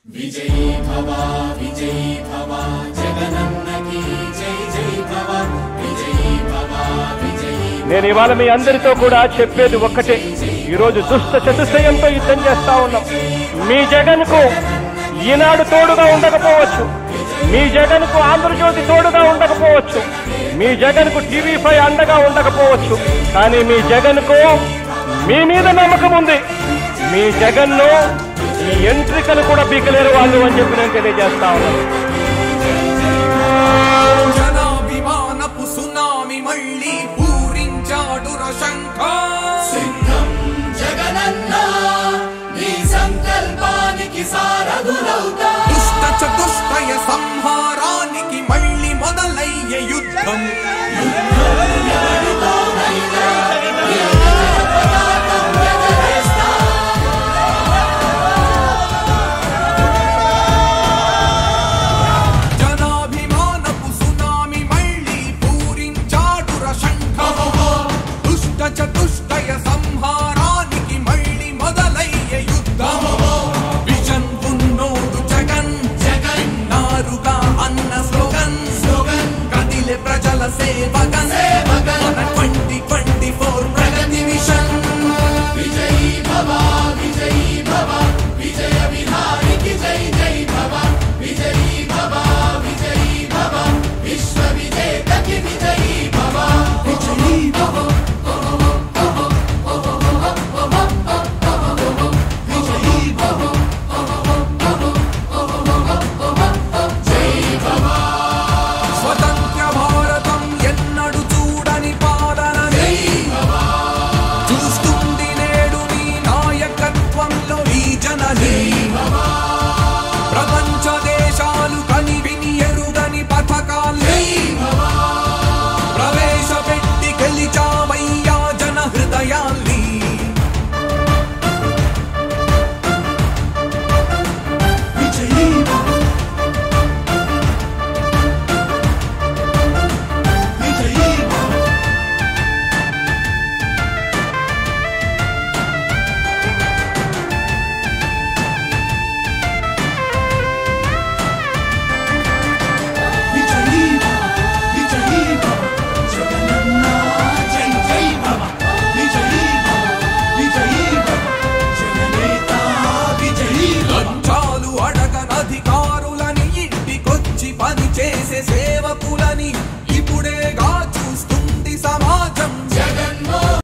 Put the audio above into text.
విజయీ భవ విజయీ భవ జగనన్నకి జై జై భవ విజయీ భవ విజయీ నేను ఇవాళ మీ అందరితో కూడా చెప్పేది ఒక్కటే ఈరోజు దుష్ట చతుష్టయంతో యుద్ధం చేస్తా ఉన్నాం మీ జగన్కు ఈనాడు తోడుగా ఉండకపోవచ్చు మీ జగన్కు ఆంధ్రజ్యోతి తోడుగా ఉండకపోవచ్చు మీ జగన్కు టీవీ ఫైవ్ అండగా ఉండకపోవచ్చు కానీ మీ జగన్కు మీ మీద నమ్మకం ఉంది మీ జగన్ను ఈ ఎంట్రికలు కూడా బీకలేరు వాళ్ళు అని చెప్పి నేను తెలియజేస్తా ఉన్నాను జనాభిమానపు సునామి మళ్ళీ పూరించాడు రశంఖ సిద్ధం జగనన్న నీ సంకల్పానికి సారథులవుతా దుష్ట చతుష్టయ సంహారానికి మళ్ళీ మొదలయ్యే యుద్ధం